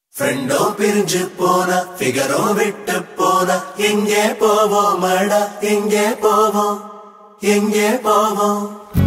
ஃப்ரெண்டோ பிரிஞ்சு போன ஃபிகரோ விட்டு போன எங்கே போவோம் அடா எங்கே போவோம் எங்கே போவோம்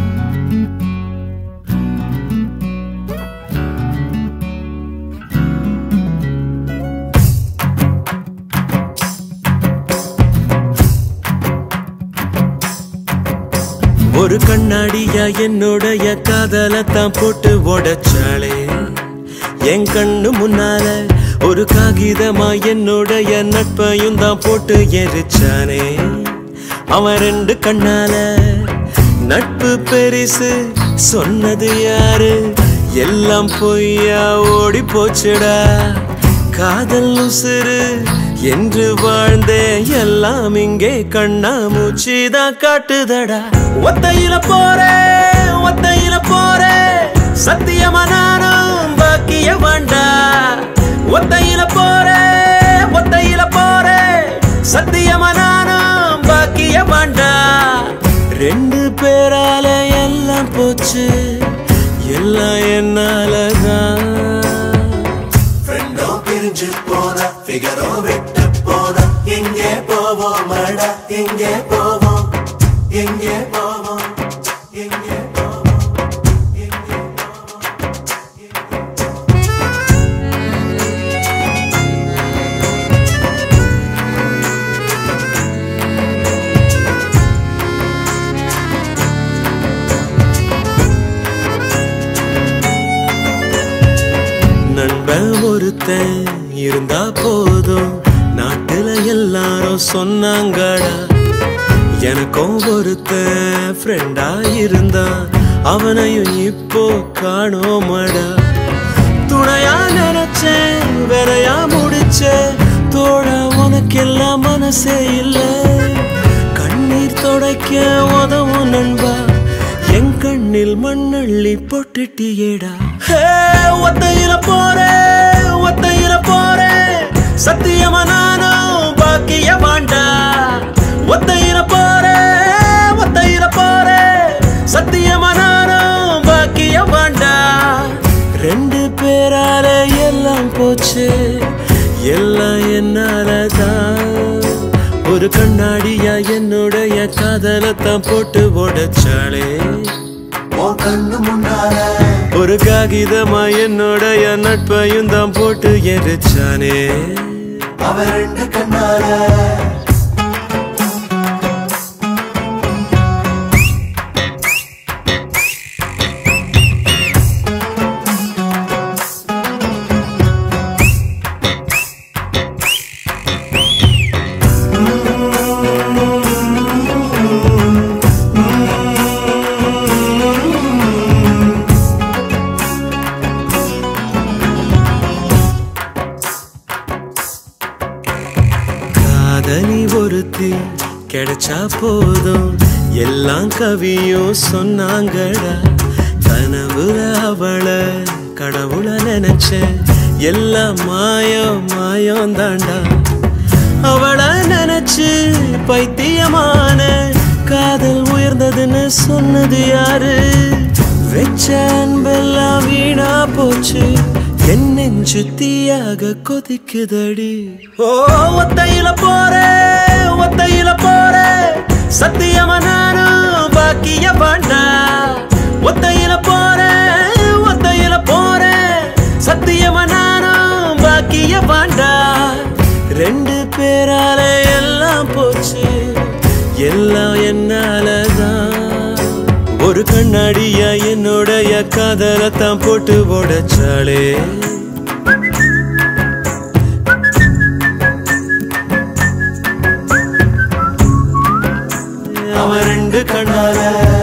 ஒரு கண்ணாடியா என்னுடைய காதலத்தான் போட்டு உடைச்சாளே என் கண்ணு முன்னால ஒரு காகிதமா என்னுடைய நட்பையும் தான் போட்டு எரிச்சானே அவன் ரெண்டு கண்ணால நட்பு பெரிசு சொன்னது யாரு எல்லாம் பொய்யா ஓடி போச்சுடா காதல் உசுறு என்று வாழ்ந்தேன் எல்லாம் இங்கே கண்ணா மூச்சிதான் காட்டுதடா ஒத்தையில போறேன் ஒத்தையில போறேன் சத்தியமா நானும் பாக்கிய வேண்டா ஒத்தையில போறேன் ஒத்தையில போறேன் சத்தியமா நானும் பாக்கிய வேண்டா ரெண்டு பேரால எல்லாம் போச்சு எல்லாம் என்னாலதான் ஃப்ரெண்டோ பிரிஞ்சு போன ஃபிகரோ விட்டு போன எங்கே போவோம் அடா எங்கே போவோம் எங்கே போவோம் எங்கே போவோம் எங்கே நண்பன் ஒருத்தன் இருந்தா போதும் நாட்டுல எல்லாரும் சொன்னாங்கடா எனக்கும் ஒருத்தன் ஃப்ரெண்டா இருந்தான் அவனையும் இப்போ காணோமடா துணையா நினைச்சேன் வேறையா முடிச்சேன் தோழ உனக்கெல்லாம் மனசே இல்ல கண்ணீர் துடைக்க உதவும் நண்பா என் கண்ணில் மண்ணள்ளி போட்டுட்டியேடா ஹே, ஒத்தையில போறேன் ஒத்தையில போறேன் சத்தியமா நானும் பாக்கிய வாண்டா ஒத்தையில போறேன் ஒத்தையில போறேன் சத்தியமா நானும் பாக்கிய வாண்டா ரெண்டு பேரால எல்லாம் போச்சு எல்லாம் என்னாலதான் ஒரு கண்ணாடியா என்னுடைய காதலத்தான் போட்டு உடைச்சாளே உன் கண்ணு முன்னால ஒரு காகிதமா என்னுடைய நட்பையும் தான் போட்டு எரிச்சானே அவ ரெண்டு கண்ணால காதலி ஒருத்தி கிடைச்சா போதும் எல்லாம் கவியும் சொன்னாங்கடா கனவுல அவளை கடவுள நினைச்சேன் எல்லாம் மாயம் மாயம் தாண்டா அவளை நினைச்சு பைத்தியமான காதல் உயர்ந்ததுன்னு சொன்னது யாரு வெச்ச அன்பெல்லாம் வீணா போச்சு என் நெஞ்சு தீயாக கொதிக்குதடி ஓ ஒத்தையில போறேன் ஒத்தையில போறேன் சத்தியமா நானும் பாக்கிய பாண்டா ஒத்தையில போறேன் ஒத்தையில போறேன் சத்தியமா நானும் பாக்கிய பாண்டா ரெண்டு பேரால எல்லாம் போச்சு எல்லாம் என்னாலதான் ஒரு கண்ணாடியா என்னுடைய காதலத்தான் போட்டு உடைச்சாளே அவன் ரெண்டு கண்ணால